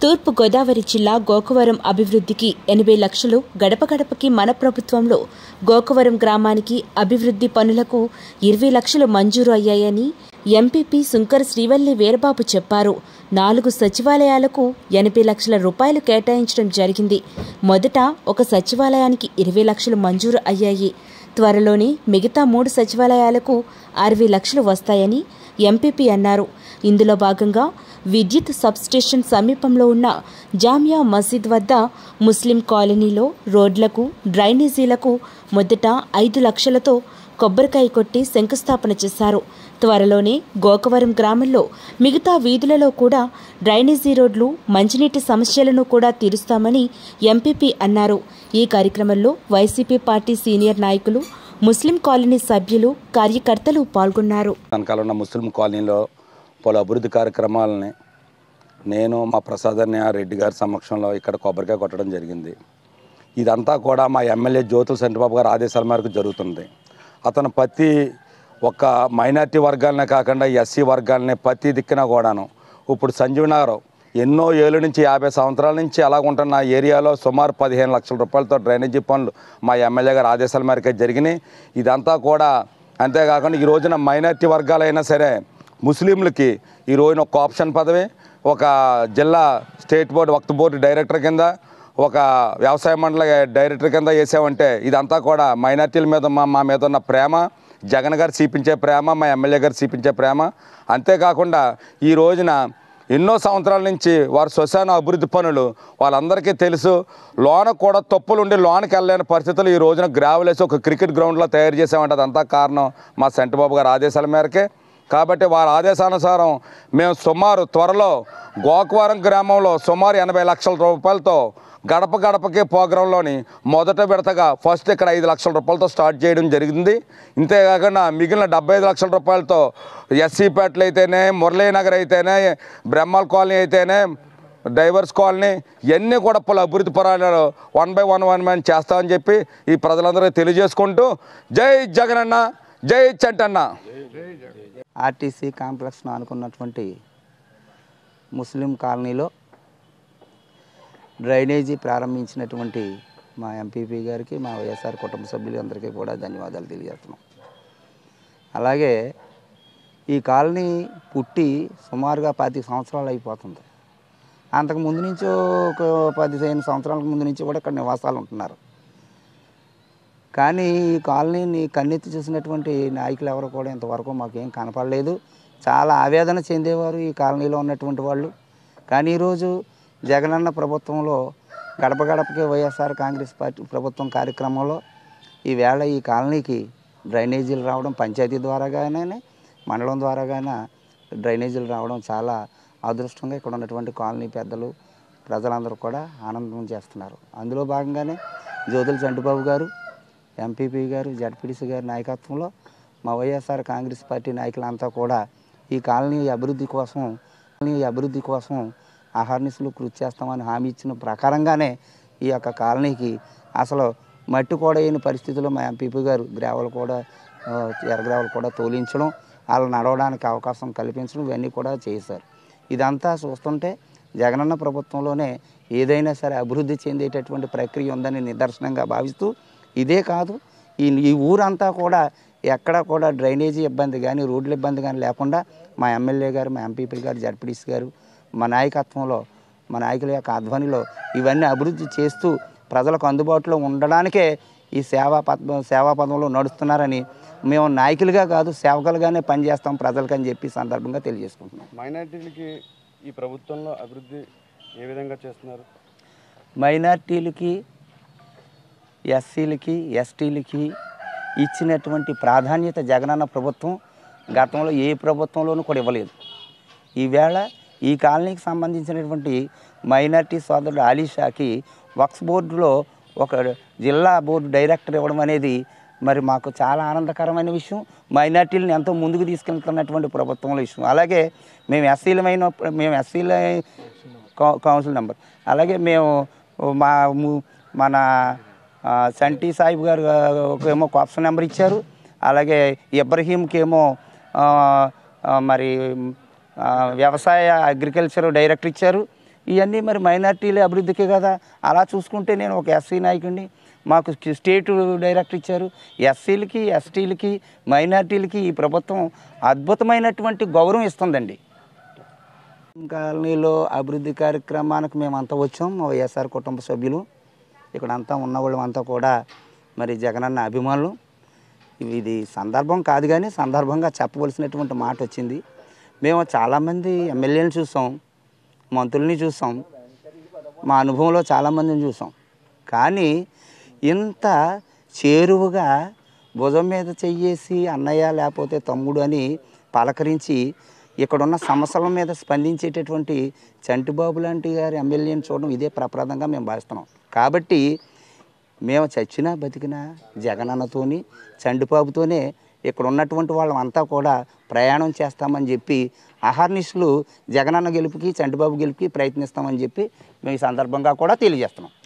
తూర్పు గోదావరి జిల్లా గోకవరం అభివృద్ధికి ఎనభై లక్షలు గడప గడపకి మన ప్రభుత్వంలో గోకవరం గ్రామానికి అభివృద్ధి పనులకు ఇరవై లక్షలు మంజూరు అయ్యాయని ఎంపీపీ సుంకర శ్రీవల్లి వీరబాబు చెప్పారు నాలుగు సచివాలయాలకు ఎనభై లక్షల రూపాయలు కేటాయించడం జరిగింది మొదట ఒక సచివాలయానికి ఇరవై లక్షలు మంజూరు అయ్యాయి త్వరలోనే మిగతా మూడు సచివాలయాలకు అరవై లక్షలు వస్తాయని ఎంపీపీ అన్నారు ఇందులో భాగంగా విద్యుత్ సబ్స్టేషన్ సమీపంలో ఉన్న జామియా మసీద్ వద్ద ముస్లిం కాలనీలో రోడ్లకు డ్రైనేజీలకు మొదట ఐదు లక్షలతో కొబ్బరికాయ కొట్టి శంకుస్థాపన చేశారు త్వరలోనే గోకవరం గ్రామంలో మిగతా వీధులలో కూడా డ్రైనేజీ రోడ్లు మంచినీటి సమస్యలను కూడా తీరుస్తామని ఎంపీపీ అన్నారు ఈ కార్యక్రమంలో వైసీపీ పార్టీ సీనియర్ నాయకులు ముస్లిం కాలనీ సభ్యులు కార్యకర్తలు పాల్గొన్నారు వెనకాల ఉన్న ముస్లిం కాలనీలో పలు అభివృద్ధి కార్యక్రమాలని నేను మా ప్రసాదన్య రెడ్డి గారి సమక్షంలో ఇక్కడ కొబ్బరికాయ కొట్టడం జరిగింది ఇదంతా కూడా మా ఎమ్మెల్యే జ్యోతుల చంద్రబాబు గారి ఆదేశాల మేరకు జరుగుతుంది అతను ప్రతి ఒక్క మైనార్టీ వర్గాలనే కాకుండా ఎస్సీ వర్గాలని ప్రతి దిక్కున కూడాను ఇప్పుడు సంజీవ్ నగర్ ఎన్నో ఏళ్ళ నుంచి యాభై సంవత్సరాల నుంచి అలాగుంటున్న ఏరియాలో సుమారు పదిహేను లక్షల రూపాయలతో డ్రైనేజీ పనులు మా ఎమ్మెల్యే గారి ఆదేశాల మేరకే జరిగినాయి ఇదంతా కూడా అంతేకాకుండా ఈ రోజున మైనార్టీ వర్గాలైనా సరే ముస్లింలకి ఈ రోజున ఒక ఆప్షన్ పదవి ఒక జిల్లా state board Waqf board director కింద ఒక వ్యవసాయ మండలి డైరెక్టర్ కింద వేసామంటే ఇదంతా కూడా మైనార్టీల మీద మా మా మీద ఉన్న ప్రేమ జగన్ గారు చూపించే ప్రేమ మా ఎమ్మెల్యే గారు చూపించే ప్రేమ అంతేకాకుండా ఈ రోజున ఎన్నో సంవత్సరాల నుంచి వారు శ్మశాన అభివృద్ధి పనులు వాళ్ళందరికీ తెలుసు లోన కూడా తప్పులు ఉండి లోనకి వెళ్ళలేని పరిస్థితులు ఈ రోజున గ్రావెల్ వేసి ఒక క్రికెట్ గ్రౌండ్లో తయారు చేసామంటే అదంతా కారణం మా సెంటబాబు గారి ఆదేశాల మేరకే కాబట్టి వారి ఆదేశానుసారం మేము సుమారు త్వరలో గోకవరం గ్రామంలో సుమారు ఎనభై లక్షల రూపాయలతో గడప గడపకి ప్రోగ్రాంలోని మొదట విడతగా ఫస్ట్ ఇక్కడ ఐదు లక్షల రూపాయలతో స్టార్ట్ చేయడం జరిగింది ఇంతేకాకుండా మిగిలిన డెబ్బై ఐదు లక్షల రూపాయలతో ఎస్సీపేటలు అయితేనే మురళీనగర్ అయితేనే బ్రహ్మల్ కాలనీ అయితేనే డైవర్స్ కాలనీ ఇవన్నీ కూడా పలు అభివృద్ధి పరాలు one by one one man చేస్తామని చెప్పి ఈ ప్రజలందరికీ తెలియజేసుకుంటూ జై జగనన్న జై చంటన్న ఆర్టీసీ కాంప్లెక్స్ను ఆనుకున్నటువంటి ముస్లిం కాలనీలో డ్రైనేజీ ప్రారంభించినటువంటి మా ఎంపీపీ గారికి మా వైఎస్ఆర్ కుటుంబ సభ్యులందరికీ కూడా ధన్యవాదాలు తెలియజేస్తున్నాం అలాగే ఈ కాలనీ పుట్టి సుమారుగా పది సంవత్సరాలు అయిపోతుంది అంతకు ముందు నుంచి ఒక పదిహేను సంవత్సరాల ముందు నుంచి కూడా ఇక్కడ నివాసాలు ఉంటున్నారు కానీ ఈ కాలనీని కన్నెత్తి చూసినటువంటి నాయకులు ఎవరు కూడా ఇంతవరకు మాకేం కనపడలేదు చాలా ఆవేదన చెందేవారు ఈ కాలనీలో ఉన్నటువంటి వాళ్ళు కానీ ఈరోజు జగనన్న ప్రభుత్వంలో గడప గడపకి వైఎస్ఆర్ కాంగ్రెస్ పార్టీ ప్రభుత్వం కార్యక్రమంలో ఈవేళ ఈ కాలనీకి డ్రైనేజీలు రావడం పంచాయతీ ద్వారాగానే మండలం ద్వారాగానే డ్రైనేజీలు రావడం చాలా అదృష్టంగా ఇక్కడ ఉన్నటువంటి కాలనీ పెద్దలు ప్రజలందరూ కూడా ఆనందం చేస్తున్నారు అందులో భాగంగానే జ్యోతుల చంటిబాబు గారు ఎంపీపీ గారు జడ్పీటీసీ గారి నాయకత్వంలో మా వైఎస్ఆర్ కాంగ్రెస్ పార్టీ నాయకులంతా కూడా ఈ కాలనీ అభివృద్ధి కోసం కాలనీ అభివృద్ధి కోసం అహర్నిశలు కృషి చేస్తామని హామీ ఇచ్చిన ప్రకారంగానే ఈ యొక్క కాలనీకి అసలు మట్టి కూడా అయిన పరిస్థితుల్లో మా ఎంపీపీ గారు గ్రావెల్ కూడా ఆ, ఎర్రగ్రావెల్ కూడా తోలించడం వాళ్ళు నడవడానికి అవకాశం కల్పించడం ఇవన్నీ కూడా చేశారు ఇదంతా చూస్తుంటే జగనన్న ప్రభుత్వంలోనే ఏదైనా సరే అభివృద్ధి చెందేటటువంటి ప్రక్రియ ఉందని నిదర్శనంగా భావిస్తూ ఇదే కాదు ఈ ఈ ఊరంతా కూడా ఎక్కడ కూడా డ్రైనేజీ ఇబ్బంది కానీ రోడ్ల ఇబ్బంది కానీ లేకుండా మా ఎమ్మెల్యే గారు మా ఎంపీపీ గారు జడ్పీటీసీ గారు మా నాయకత్వంలో మా నాయకుల యొక్క ఆధ్వర్యంలో ఇవన్నీ అభివృద్ధి చేస్తూ ప్రజలకు అందుబాటులో ఉండడానికే ఈ సేవా పథ సేవా పదంలో నడుస్తున్నారని మేము నాయకులుగా కాదు సేవకులుగానే పనిచేస్తాం ప్రజలకని చెప్పి ఈ సందర్భంగా తెలియజేసుకుంటున్నాం మైనార్టీలకి ఈ ప్రభుత్వంలో అభివృద్ధి ఏ విధంగా చేస్తున్నారు మైనార్టీలకి ఎస్సీలకి ఎస్టీలకి ఇచ్చినటువంటి ప్రాధాన్యత జగనన్న ప్రభుత్వం గతంలో ఏ ప్రభుత్వంలోనూ కూడా ఇవ్వలేదు ఈవేళ ఈ కాలనీకి సంబంధించినటువంటి మైనార్టీ సోదరుడు ఆలీషాకి వక్స్ బోర్డులో ఒక జిల్లా బోర్డు డైరెక్టర్ ఇవ్వడం అనేది మరి మాకు చాలా ఆనందకరమైన విషయం మైనార్టీలను ఎంతో ముందుకు తీసుకెళ్తున్నటువంటి ప్రభుత్వంలో విషయం అలాగే మేము ఎస్సీలమైన మేము ఎస్సీల కౌ- కౌన్సిల్ నెంబర్ అలాగే మేము మా ము- మన ఆ, సంటి సాహిబ్ గారు ఆ, ఏమో ఆప్షన్ నెంబర్ ఇచ్చారు అలాగే ఇబ్రహీంకి ఏమో ఆ, ఆ, మరి ఆ, వ్యవసాయ అగ్రికల్చర్ డైరెక్టర్ ఇచ్చారు ఇవన్నీ మరి మైనార్టీలే అభివృద్ధికే కదా అలా చూసుకుంటే నేను ఒక ఎస్సీ నాయకుడిని మాకు స్టేట్ డైరెక్టర్ ఇచ్చారు ఎస్సీలకి ఎస్టీలకి మైనార్టీలకి ఈ ప్రభుత్వం అద్భుతమైనటువంటి గౌరవం ఇస్తుందండి కాలనీలో అభివృద్ధి కార్యక్రమానికి మేమంతా వచ్చాం మా వైఎస్ఆర్ కుటుంబ సభ్యులు ఇక్కడ అంతా ఉన్న వాళ్ళంతా కూడా మరి జగనన్న అభిమానులు ఇవి- ఇది సందర్భం కాదు కానీ సందర్భంగా చెప్పవలసినటువంటి మాట వచ్చింది మేము చాలామంది ఎమ్మెల్యేలు చూసాం మంత్రుల్ని చూసాం మా అనుభవంలో చాలామందిని చూసాం కానీ ఇంత చేరువుగా భుజం మీద చెయ్యేసి అన్నయ్య లేకపోతే తమ్ముడు అని పలకరించి ఇక్కడున్న సమస్యల మీద స్పందించేటటువంటి చంటిబాబు లాంటి గారి ఎమ్మెల్యేని చూడడం ఇదే ప్రప్రదంగా మేము భావిస్తున్నాం కాబట్టి మేము చచ్చినా బతికినా జగనన్నతోని చండిబాబుతోనే ఇక్కడ ఉన్నటువంటి వాళ్ళంతా కూడా ప్రయాణం చేస్తామని చెప్పి అహర్నిశలు జగనన్న గెలుపుకి చంటిబాబు గెలుపుకి ప్రయత్నిస్తామని చెప్పి మేము ఈ సందర్భంగా కూడా తెలియజేస్తున్నాం